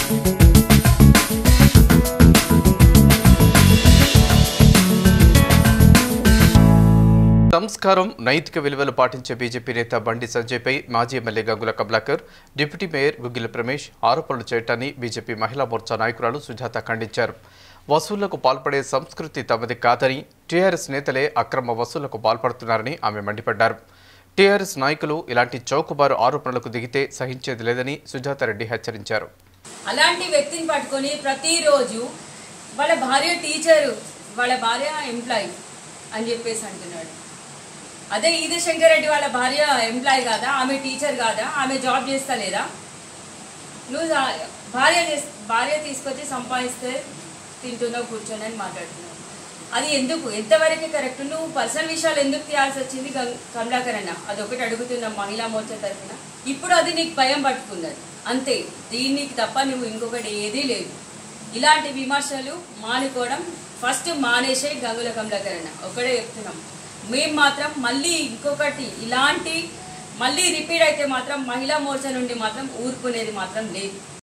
సంస్కారం నైతిక విలువలు పాటించే బీజేపీ నేత బండి సంజయ్పై మాజీ MLA Gangula Kamalakar deputy mayor Guggila Pramesh ఆరోపణలు చేయటాన్ని బీజేపీ మహిళా మోర్చా నాయకురాలు సుజాత ఖండించారు వసూళ్లకు పాల్పడే సంస్కృతి తమది కాదని టీఆర్ఎస్ నేతలే అక్రమ వసూళ్లకు పాల్పడుతున్నారని ఆమె మండిపడ్డారు టీఆర్ఎస్ నాయకులు ఇలాంటి చౌకబారు ఆరోపణలకు దిగితే సహించేది లేదని సుజాత రెడ్డి హెచ్చరించారు అలాంటి వ్యక్తిని పట్టుకొని ప్రతిరోజు వాళ్ళ భార్య టీచరు వాళ్ళ భార్య ఎంప్లాయీ అని చెప్పేసి అంటున్నాడు అదే ఈది శంకర్ రెడ్డి వాళ్ళ భార్య ఎంప్లాయీ కాదా ఆమె టీచర్ కాదా ఆమె జాబ్ చేస్తా లేదా నువ్వు ఆ భార్య చేస్- భార్య తీసుకొచ్చి సంపాదిస్తే తింటున్నావు కూర్చొని అని మాట్లాడుతున్నావు అది ఎందుకు ఎంతవరకు కరెక్ట్ నువ్వు పర్సనల్ విషయాలు ఎందుకు తీయాల్సి వచ్చింది గం- కమలాకర్ అన్న అదొకటి అడుగుతున్నా మహిళా మోర్చా తరఫున ఇప్పుడు అది నీకు భయం పట్టుకున్నది అంతే దీనికి తప్ప నువ్వు ఇంకొకటి ఏదీ లేదు ఇలాంటి విమర్శలు మానుకోవడం ఫస్ట్ మానేసే గంగుల కమలాకర్ అన్న ఒకటే చెప్తున్నాం మేము మాత్రం మళ్ళీ ఇంకొకటి ఇలాంటి మళ్ళీ రిపీట్ అయితే మాత్రం మహిళా మోర్చా నుండి మాత్రం ఊరుకునేది మాత్రం లేదు